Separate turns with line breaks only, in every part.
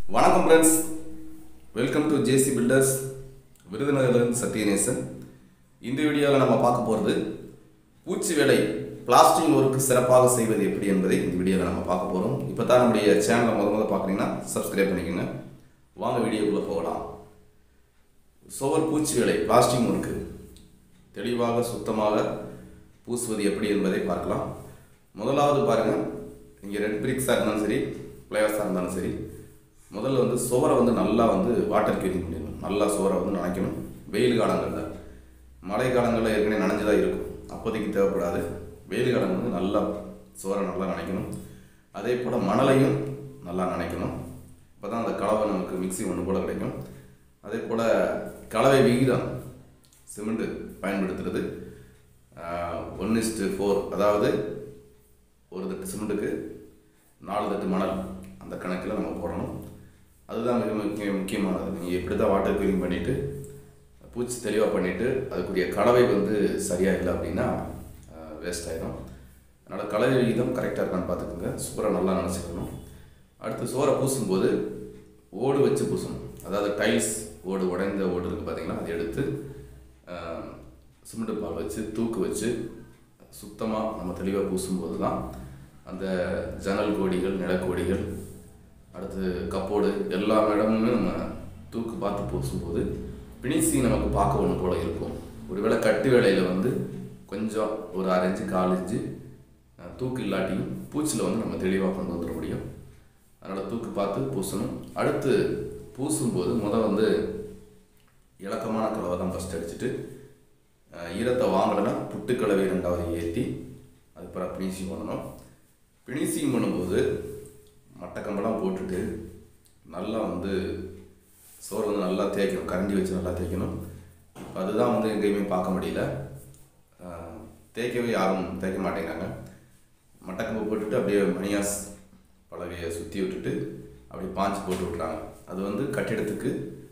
வணக்கம் friends welcome to JC builders விருதுநகர்லேருந்து சத்யநேசன் இந்த வீடியோவில் நம்ம பார்க்க போகிறது பூச்சி வேலை பிளாஸ்டிக் ஒர்க்கு சிறப்பாக செய்வது எப்படி என்பதை இந்த வீடியோவில் நம்ம பார்க்க போகிறோம் இப்போ தான் நம்முடைய சேனலை முத முத பார்க்குறீங்கன்னா சப்ஸ்கிரைப் பண்ணிக்கோங்க வாங்க வீடியோக்குள்ளே போகலாம் சுவர் பூச்சி வேலை பிளாஸ்டிக் ஒர்க்கு தெளிவாக சுத்தமாக பூசுவது எப்படி என்பதை பார்க்கலாம் முதலாவது பாருங்கள் இங்கே ரெட் பிரிக்ஸாக இருந்தாலும் சரி பிளேவர்ஸாக இருந்தாலும் சரி முதல்ல வந்து சுவரை வந்து நல்லா வந்து வாட்டர் கியூரிங் பண்ணிடணும் நல்லா சுவரை வந்து நனைக்கணும் வெயில் காலங்களில் மழை காலங்களில் ஏற்கனவே நனைஞ்சதாக இருக்கும் அப்போதைக்கு தேவைப்படாது வெயில் காலங்கள் வந்து நல்லா சுவரை நல்லா நனைக்கணும் அதே போல் மணலையும் நல்லா நனைக்கணும் அப்போ தான் அந்த கலவை நமக்கு மிக்ஸி ஒன்று போல் கிடைக்கும் அதே போல் கலவை விகிதம் சிமெண்ட்டு பயன்படுத்துறது ஒன் இஸ்டு ஃபோர் அதாவது ஒரு தட்டு சிமெண்ட்டுக்கு நாலு தட்டு மணல் அந்த கணக்கில் நம்ம போடணும் அதுதான் மிக முக்கிய முக்கியமானது நீங்கள் எப்படி தான் வாட்டர் க்ளீன் பண்ணிவிட்டு பூச்சி தெளிவாக பண்ணிவிட்டு அதுக்குரிய கலவை வந்து சரியாக இல்லை அப்படின்னா வேஸ்ட் ஆகிடும் அதனால் கலவை விகிதம் கரெக்டாக இருக்கான்னு பார்த்துக்கோங்க சோறை நல்லா நினச்சிக்கணும் அடுத்து சோறை பூசும்போது ஓடு வச்சு பூசணும் அதாவது டைல்ஸ் ஓடு உடைந்த ஓடு இருக்குது பார்த்தீங்களா அதை எடுத்து சிமெண்ட் பால் வச்சு தூக்கு வச்சு சுத்தமாக நம்ம தெளிவாக பூசும்போது தான் அந்த ஜன்னல் கோடிகள் நிலக்கோடிகள் அடுத்து கப்போடு எல்லா இடமுமே நம்ம தூக்கு பார்த்து பூசும்போது பினிஷிங் நமக்கு பார்க்க ஒன்று போல இருக்கும் ஒருவேளை கட்டு வேலையில் வந்து கொஞ்சம் ஒரு அரை இன்ச்சு கால் இன்ச்சு அஹ், தூக்கு இல்லாட்டியும் பூச்சில் வந்து நம்ம தெளிவாக கொண்டு வந்துட முடியும் அதனால் தூக்கு பார்த்து பூசணும் அடுத்து பூசும்போது முத வந்து இலக்கமான கலவை தான் ஃபஸ்ட் அடிச்சுட்டு அஹ், ஈரத்தை வாங்கலைன்னா புட்டுக்கலவை ரெண்டாவது ஏற்றி அதுக்கப்புறம் ஃபினிஷிங் பண்ணணும் ஃபினிஷிங் பண்ணும்போது மட்டக்கம்பெல்லாம் போட்டுட்டு நல்லா வந்து சோறு வந்து நல்லா தேய்க்கணும் கரண்டி வச்சு நல்லா தேய்க்கணும் இப்ப அதுதான் வந்து எங்கேயுமே பார்க்க முடியல அஹ், தேய்க்கவே யாரும் தேய்க்க மாட்டேங்கிறாங்க மட்டக்கம்பு போட்டுட்டு அப்படியே மணியாஸ் பலகையை சுற்றி விட்டுட்டு அப்படியே பாஞ்சு போட்டு விட்றாங்க அது வந்து கட்டிடத்துக்கு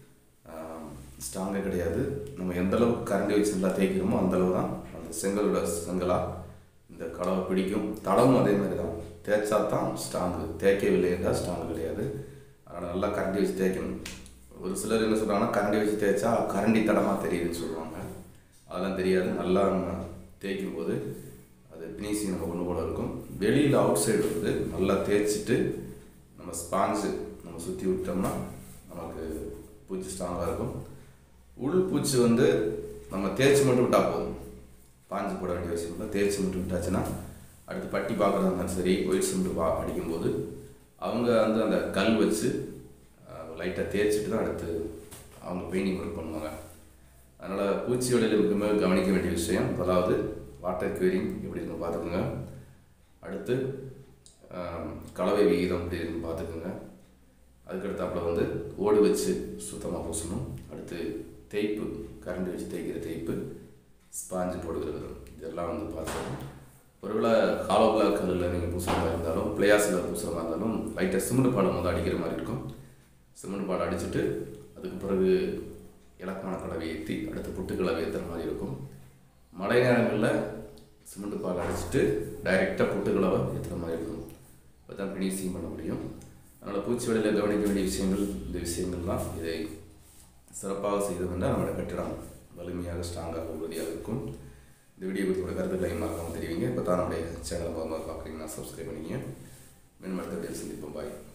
ஸ்ட்ராங்கே கிடையாது நம்ம எந்த அளவுக்கு கரண்டி வச்சு நல்லா தேய்க்கிறோமோ அந்த அளவு தான் அந்த செங்கலோட செங்கலா இந்த கலவை பிடிக்கும் தடமும் அதே மாதிரி தான் தேய்ச்சா தான் ஸ்ட்ராங்கு தேய்க்கவில்லை என்றால் ஸ்ட்ராங்கு கிடையாது அதனால் நல்லா கரண்டி வச்சு தேய்க்கணும் ஒரு சிலர் என்ன சொல்கிறாங்கன்னா கரண்டி வச்சு தேய்ச்சா கரண்டி தடமாக தெரியுதுன்னு சொல்லுவாங்க அதெல்லாம் தெரியாது நல்லா நம்ம தேய்க்கும் போது அது ஃபினிஷிங் நம்ம ஒன்று போல இருக்கும் வெளியில் அவுட் சைடு வந்து நல்லா தேய்ச்சிட்டு நம்ம ஸ்பாஞ்சு நம்ம சுற்றி விட்டோம்னா நமக்கு பூச்சி ஸ்ட்ராங்காக இருக்கும் உள் பூச்சி வந்து நம்ம தேய்ச்சி மட்டும் விட்டால் போதும் பாஞ்சு போட வேண்டிய அவசியம் இல்லை தேய்ச்சி மட்டும் விட்டாச்சுன்னா அடுத்து பட்டி பார்க்குறதா இருந்தாலும் சரி ஒயிட் சிமெண்ட் பா அடிக்கும்போது அவங்க வந்து அந்த கல் வச்சு லைட்டாக தேய்ச்சிட்டு தான் அடுத்து அவங்க பெயிண்டிங் ஒர்க் பண்ணுவாங்க அதனால் பூச்சி வேலையில் மிக கவனிக்க வேண்டிய விஷயம் அதாவது வாட்டர் கியூரிங் எப்படி இருக்குன்னு பார்த்துக்குங்க அடுத்து ஆம், கலவை விகிதம் எப்படி இருக்குன்னு பார்த்துக்குங்க அதுக்கடுத்தாப்புல வந்து ஓடு வச்சு சுத்தமாக பூசணும் அடுத்து தேய்ப்பு கரண்ட் வச்சு தேய்க்கிற தேய்ப்பு ஸ்பாஞ்சு போடுகிறது இதெல்லாம் வந்து பார்த்துக்கணும் ஒருவேளை ஹாலோ பிளாக் கல்லில் நீங்கள் பூசுகிற மாதிரி இருந்தாலும் பிளேயாஸில் பூசுகிற மாதிரி இருந்தாலும் லைட்டாக சிமெண்ட் பாடம் வந்து அடிக்கிற மாதிரி இருக்கும் சிமெண்ட் பாடம் அடிச்சுட்டு அதுக்கு பிறகு இலக்கான கலவை ஏற்றி அடுத்து புட்டு கலவை ஏற்றுற மாதிரி இருக்கும் மழை நேரங்களில் சிமெண்ட் பால் அடிச்சுட்டு டைரெக்டாக புட்டு கலவை ஏற்றுற மாதிரி இருக்கும் அப்போ தான் ஃபினிஷிங் பண்ண முடியும் அதனால் பூச்சி வேலையில் கவனிக்க வேண்டிய விஷயங்கள் இந்த விஷயங்கள்லாம் இதை சிறப்பாக செய்ததுன்னா நம்மளோட கட்டிடம் வலிமையாக ஸ்ட்ராங்காக உறுதியாக இருக்கும் இந்த வீடியோ பற்றியோட கருத்துக்களை மறக்காமல் தெரிவிங்க இப்போ தான் நம்முடைய சேனலை பார்க்குறீங்கன்னா சப்ஸ்கிரைப் பண்ணிங்க மேலும் அடுத்த வீடியோ சந்திப்போம் பாய்